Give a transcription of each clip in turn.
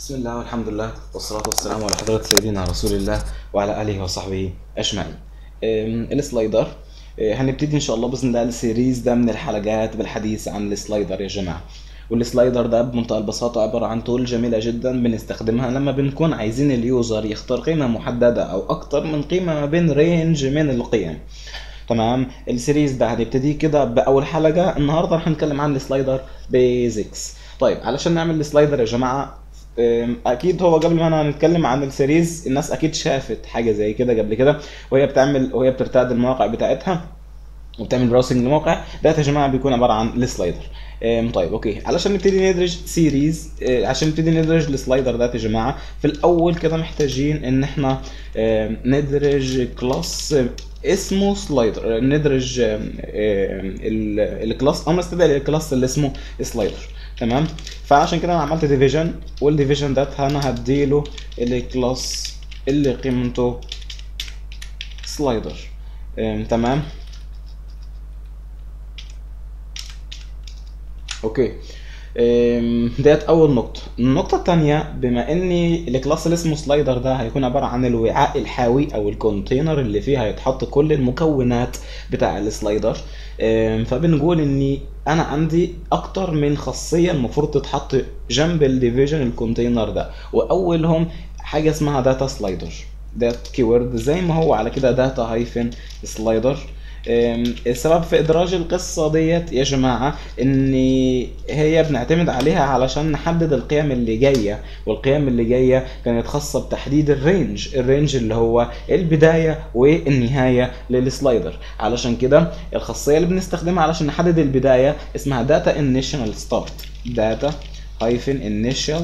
بسم الله والحمد لله والصلاة والسلام على حضرة سيدنا رسول الله وعلى آله وصحبه أجمعين. أم، السلايدر أه، هنبتدي إن شاء الله بإذن الله السيريز ده من الحلقات بالحديث عن السلايدر يا جماعة. والسلايدر ده بمنتهى البساطة عبارة عن تول جميلة جدا بنستخدمها لما بنكون عايزين اليوزر يختار قيمة محددة أو أكتر من قيمة ما بين رينج من القيم. تمام السيريز ده هنبتدي كده باول حلقه النهارده رح نتكلم عن السلايدر بيزكس طيب علشان نعمل السلايدر يا جماعه أم، اكيد هو قبل ما انا نتكلم عن السيريز الناس اكيد شافت حاجه زي كده قبل كده وهي بتعمل وهي بترتاد المواقع بتاعتها وبتعمل براوسنج لموقع ده يا جماعه بيكون عباره عن السلايدر أم، طيب اوكي علشان نبتدي ندرج سيريز أه، عشان نبتدي ندرج السلايدر ده يا جماعه في الاول كده محتاجين ان احنا أم، ندرج كلاس اسمه سلايدر ندرج أم، أم، ال- الكلاس او نستدعي الكلاس اللي اسمه سلايدر تمام فعشان كده انا عملت ديفيجن والديفيجن ده انا هديله الكلاس اللي قيمته سلايدر أم، تمام اوكي أم، ديت اول نقطه النقطه الثانيه بما ان الكلاس اللي اسمه سلايدر ده هيكون عباره عن الوعاء الحاوي او الكونتينر اللي فيه هيتحط كل المكونات بتاع السلايدر أم، فبنقول ان انا عندي اكتر من خاصيه المفروض تتحط جنب الديفيجن الكونتينر ده واولهم حاجه اسمها داتا سلايدر ده كيورد زي ما هو على كده داتا هايفن سلايدر أم، السبب في ادراج القصه ديت يا جماعه ان هي بنعتمد عليها علشان نحدد القيم اللي جايه والقيم اللي جايه كانت خاصه بتحديد الرينج الرينج اللي هو البدايه والنهايه للسلايدر علشان كده الخاصيه اللي بنستخدمها علشان نحدد البدايه اسمها داتا انيشال ستارت داتا هايفن انيشال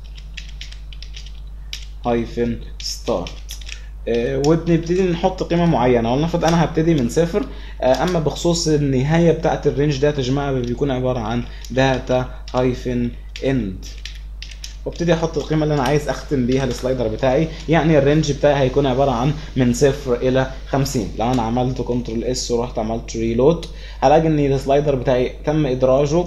هايفن ستارت وبنبتدي نحط قيمه معينه ولنفرض انا هبتدي من صفر آه، اما بخصوص النهايه بتاعه الرينج ده يا جماعه بيكون عباره عن داتا هايفن اند وابتدي احط القيمه اللي انا عايز اختم بيها السلايدر بتاعي يعني الرينج بتاعي هيكون عباره عن من صفر الى 50 لو انا عملت كنترول اس ورحت عملت ريلود هلاقي ان السلايدر بتاعي تم ادراجه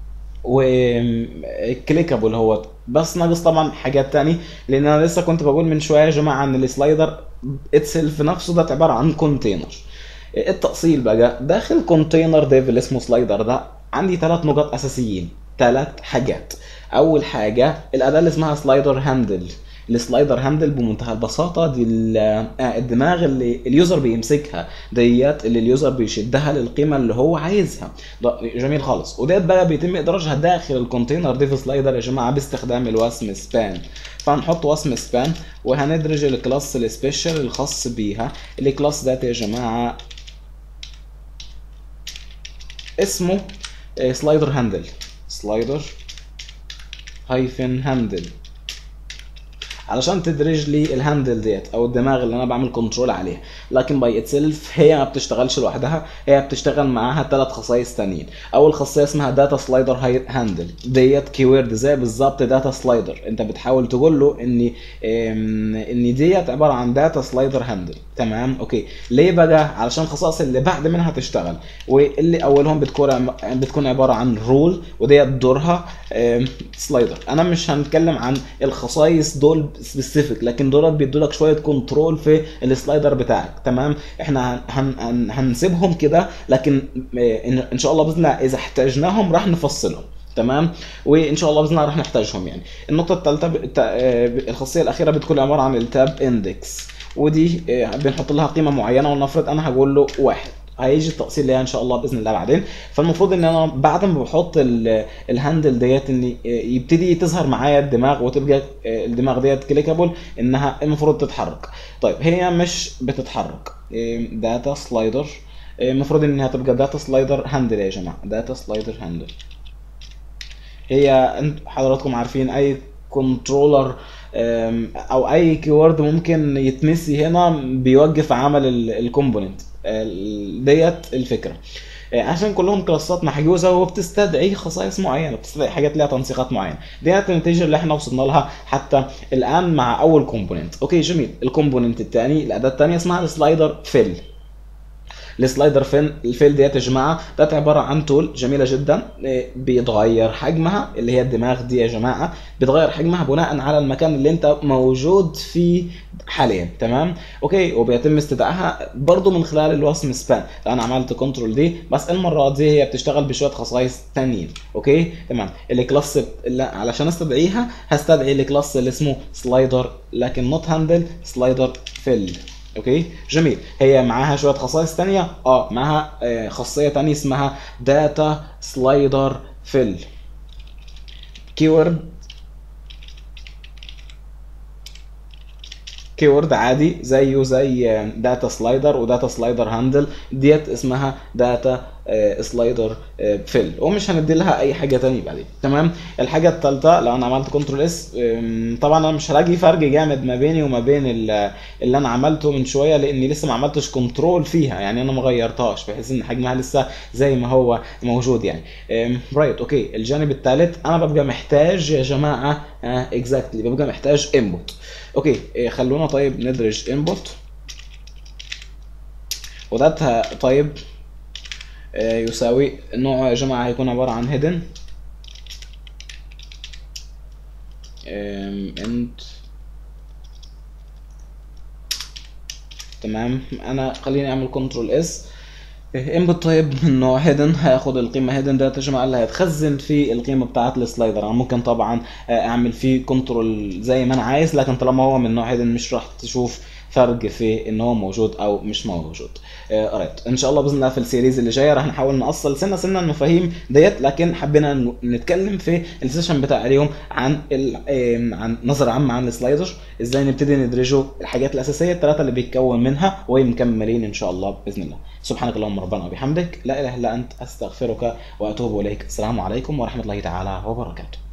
وكليكابل هو بس ناقص طبعا حاجات تاني لان انا لسه كنت بقول من شويه يا جماعه ان السلايدر اتسلف نفسه ده عباره عن كونتينر التأصيل بقى داخل كونتينر ديف اللي اسمه سلايدر ده عندي ثلاث نقط اساسيين ثلاث حاجات اول حاجه الاداه اللي اسمها سلايدر هاندل السلايدر هاندل بمنتهى البساطه دي ال- آه، الدماغ اللي اليوزر بيمسكها ديت اللي اليوزر بيشدها للقيمه اللي هو عايزها ده جميل خالص وديت بقى بيتم ادراجها داخل الكونتينر ديف سلايدر يا جماعه باستخدام الوسم سبان فهنحط وسم سبان وهندرج الكلاس السبيشال الخاص بيها الكلاس ده يا جماعه اسمه سلايدر هاندل سلايدر هايفن هاندل علشان تدرج لي الهاندل ديت او الدماغ اللي انا بعمل كنترول عليها لكن باي اتسلف هي ما بتشتغلش لوحدها هي بتشتغل معاها ثلاث خصائص تانيين اول خاصيه اسمها داتا سلايدر هاندل ديت كيورد زي بالظبط داتا سلايدر انت بتحاول تقول له ان ام، ان ديت عباره عن داتا سلايدر هاندل تمام اوكي ليه بقى علشان الخصائص اللي بعد منها تشتغل واللي اولهم بتكون عم- بتكون عباره عن رول وديت دورها سلايدر انا مش هنتكلم عن الخصائص دول سبيسيفيك لكن دول بيدوا لك شويه كنترول في السلايدر بتاعك تمام احنا هن هن هن هنسيبهم كده لكن آه، ان إن شاء الله باذن الله اذا احتاجناهم راح نفصلهم تمام وان شاء الله باذن الله راح نحتاجهم يعني النقطه الثالثه الخاصيه الاخيره بتكون عباره عن التاب اندكس ودي آه، بنحط لها قيمه معينه ولنفرض انا هقول له واحد هيجي التقسيم ليها ان شاء الله باذن الله بعدين فالمفروض ان انا بعد ما بحط ال- الهاندل ديت ان يبتدي تظهر معايا الدماغ وتبقى الدماغ ديت كليكابل انها المفروض تتحرك طيب هي مش بتتحرك داتا سلايدر المفروض انها تبقى داتا سلايدر هاندل يا جماعه داتا سلايدر هاندل هي انت حضراتكم عارفين اي كنترولر أم، او اي كيورد ممكن يتنسي هنا بيوقف عمل الكومبوننت ديت الفكره آه، عشان كلهم كلاسات محجوزه وبتستدعي خصائص معينه بتستدعي حاجات ليها تنسيقات معينه ديت النتيجه اللي احنا وصلنا لها حتى الان مع اول كومبوننت اوكي جميل الكومبوننت الثاني الاداه الثانيه اسمها السلايدر فيل السلايدر فين الفيل ديت يا جماعه ده عباره عن تول جميله جدا إيه، بيتغير حجمها اللي هي الدماغ دي يا جماعه بيتغير حجمها بناء على المكان اللي انت موجود فيه حاليا تمام اوكي وبيتم استدعائها برضو من خلال الوصم سبان لو انا عملت كنترول دي بس المره دي هي بتشتغل بشويه خصائص تانيين اوكي تمام الكلاس اللي علشان استدعيها هستدعي الكلاس اللي اسمه سلايدر لكن نوت هاندل سلايدر فيل اوكي جميل هي معاها شويه خصائص تانية اه معاها آه، خاصيه تانية اسمها داتا سلايدر فيل كيورد كيورد عادي زيه زي داتا سلايدر وداتا سلايدر هاندل ديت اسمها داتا سلايدر فيل ومش هندي لها اي حاجه تانية بعدين تمام الحاجه الثالثه لو انا عملت كنترول اس طبعا انا مش هلاقي فرق جامد ما بيني وما بين ال- اللي انا عملته من شويه لاني لسه ما عملتش كنترول فيها يعني انا ما غيرتهاش بحيث ان حجمها لسه زي ما هو موجود يعني رايت اوكي الجانب الثالث انا ببقى محتاج يا جماعه اكزاكتلي ببقى محتاج انبوت اوكي إيه، خلونا طيب ندرج انبوت وده طيب آه، يساوي نوعه يا جماعه هيكون عباره عن هيدن انت تمام انا خليني اعمل كنترول اس انبوت طيب من نوع هيدن هياخد القيمه هيدن ده يا جماعه اللي هيتخزن في القيمه بتاعه السلايدر انا ممكن طبعا اعمل فيه كنترول زي ما انا عايز لكن طالما هو من نوع هيدن مش راح تشوف فرق في ان هو موجود او مش موجود آه رايت ان شاء الله باذن الله في السيريز اللي جايه راح نحاول نأصل سنه سنه المفاهيم ديت لكن حبينا ن- نتكلم في السيشن بتاع اليوم عن ال... آم، عن نظره عامه عن السلايدر ازاي نبتدي ندرجه الحاجات الاساسيه الثلاثه اللي بيتكون منها ومكملين ان شاء الله باذن الله سبحانك اللهم ربنا وبحمدك لا اله الا انت استغفرك واتوب اليك السلام عليكم ورحمه الله تعالى وبركاته